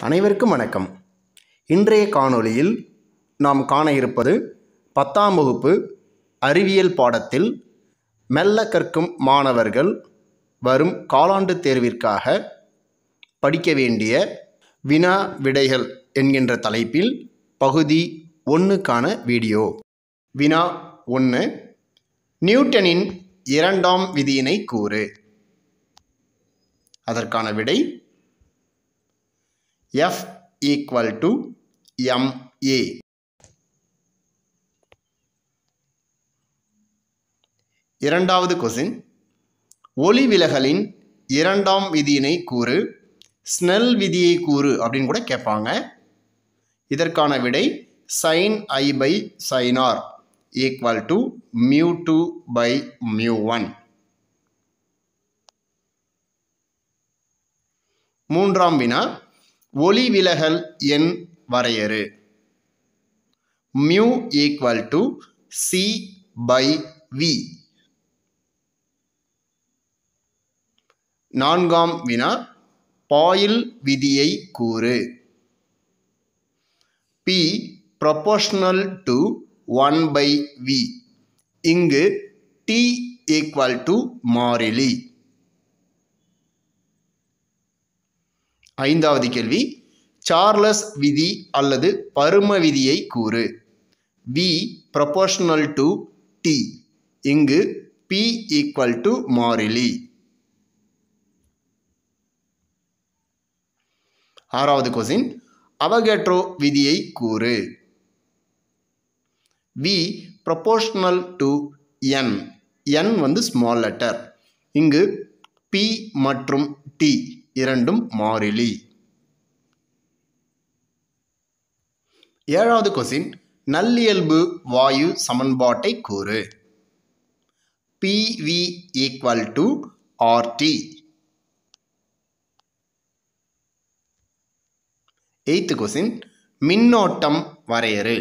அனைவருக்கும் வணக்கம் இன்றைய காணொளியில் நாம் காண இருப்பது பத்தாம் வகுப்பு அறிவியல் பாடத்தில் மெல்ல கற்கும் மாணவர்கள் வரும் காலாண்டு தேர்விற்காக படிக்க வேண்டிய வினா விடைகள் என்கின்ற தலைப்பில் பகுதி ஒன்றுக்கான வீடியோ வினா ஒன்று நியூட்டனின் இரண்டாம் விதியினை கூறு அதற்கான விடை F equal to MA. இரண்டாவது கொஸ்டின் ஒளி விலகலின் இரண்டாம் விதியினை கூறு ஸ்னெல் விதியை கூறு அப்படின்னு கூட கேட்பாங்க இதற்கான விடை sine i by sine r equal to mu two by mu one மூன்றாம் வினா ஒளி விலகல் எண் வரையறு mu equal to c by v நான்காம் வினா பாயில் விதியை கூறு P proportional to one by V இங்கு டி ஈக்குவல் டு மாறிலி ஐந்தாவது கேள்வி சார்லஸ் விதி அல்லது பரும விதியை கூறு வி ப்ரொபோஷனல் டு டி இங்கு பி ஈக்குவல் டு மாறிலி ஆறாவது கொஸ்டின் அவகேட்ரோ விதியை கூறு வி ப்ரொபோஷனல் டு என் என் வந்து ஸ்மால் லெட்டர் இங்கு பி மற்றும் டி இரண்டும் மாறிலி ஏழாவது கொஸ்டின் நல்லியல்பு வாயு சமன்பாட்டை கூறு PV equal to RT eighth question மின்னோட்டம் வரையறு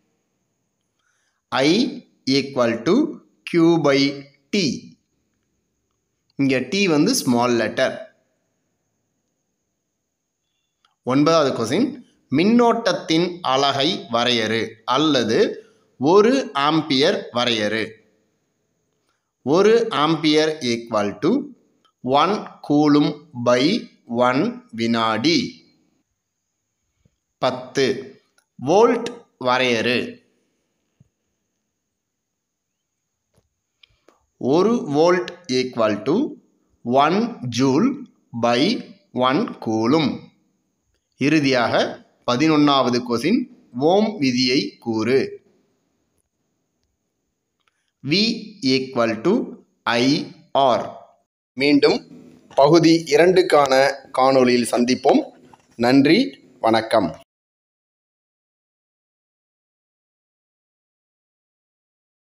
I equal to Q by t இங்கே டி வந்து ஸ்மால் லெட்டர் ஒன்பதாவது கொஸ்டின் மின்னோட்டத்தின் அலகை வரையறு அல்லது ஒரு ஆம்பியர் வரையறு ஒரு ampere equal to one coulomb by one வினாடி பத்து வோல்ட் வரையறு ஒரு volt equal to one joule by one coulomb இறுதியாக பதினொன்றாவது கொசின் ஓம் விதியை கூறு we equal to I R மீண்டும் பகுதி இரண்டுக்கான காணொளியில் சந்திப்போம் நன்றி வணக்கம்